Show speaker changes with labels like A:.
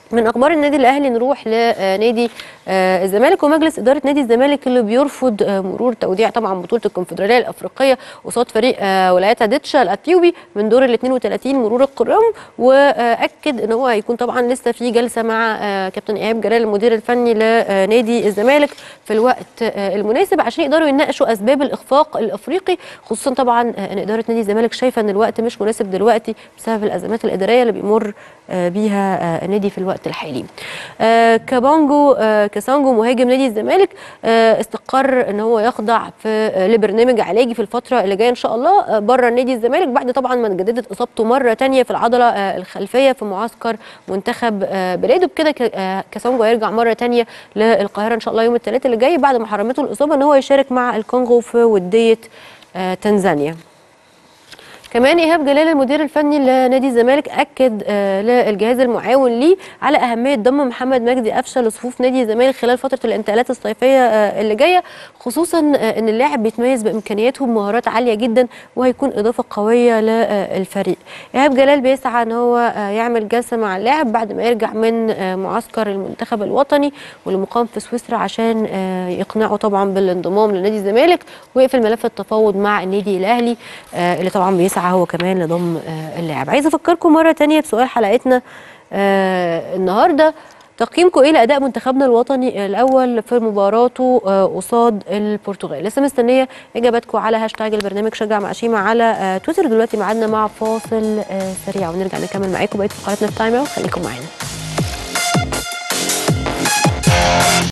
A: من اخبار النادي الاهلي نروح لنادي الزمالك ومجلس اداره نادي الزمالك اللي بيرفض مرور توديع طبعا بطوله الكونفدراليه الافريقيه قصاد فريق ولايات ديتشا الاثيوبي من دور ال 32 مرور القرام واكد ان هو هيكون طبعا لسه في جلسه مع كابتن ايهاب جلال المدير الفني لنادي الزمالك في الوقت المناسب عشان يقدروا يناقشوا اسباب الاخفاق الافريقي خصوصا طبعا ان اداره نادي الزمالك شايفه ان الوقت مش مناسب دلوقتي بسبب الازمات الاداريه اللي بيمر بيها النادي في الوقت الحالي آه كابانجو آه كاسانجو مهاجم نادي الزمالك آه استقر ان هو يخضع في لبرنامج علاجي في الفتره اللي جايه ان شاء الله بره نادي الزمالك بعد طبعا ما جددت اصابته مره ثانيه في العضله الخلفيه في معسكر منتخب بلاده بكده كاسانجو هيرجع مره ثانيه للقاهره ان شاء الله يوم الثلاثاء اللي جاي بعد ما حرمته الاصابه ان هو يشارك مع الكونغو في وديه تنزانيا كمان ايهاب جلال المدير الفني لنادي الزمالك اكد آه للجهاز المعاون ليه على اهميه ضم محمد مجدي قفشه لصفوف نادي الزمالك خلال فتره الانتقالات الصيفيه آه اللي جايه خصوصا آه ان اللاعب بيتميز بامكانياته ومهارات عاليه جدا وهيكون اضافه قويه للفريق ايهاب جلال بيسعى ان هو يعمل جلسه مع اللاعب بعد ما يرجع من معسكر المنتخب الوطني واللي مقام في سويسرا عشان يقنعه طبعا بالانضمام لنادي الزمالك ويقفل ملف التفاوض مع النادي الاهلي اللي طبعا بيسعى هو كمان لضم اللاعب عايزه افكركم مره تانية بسؤال حلقتنا آه النهارده تقييمكم ايه لاداء منتخبنا الوطني الاول في مباراته قصاد آه البرتغال لسه مستنيه اجاباتكم على هاشتاج البرنامج شجع مع شيماء على آه تويتر دلوقتي ميعادنا مع فاصل سريع ونرجع نكمل معاكم بقيه فقراتنا في تايم اوت خليكم معانا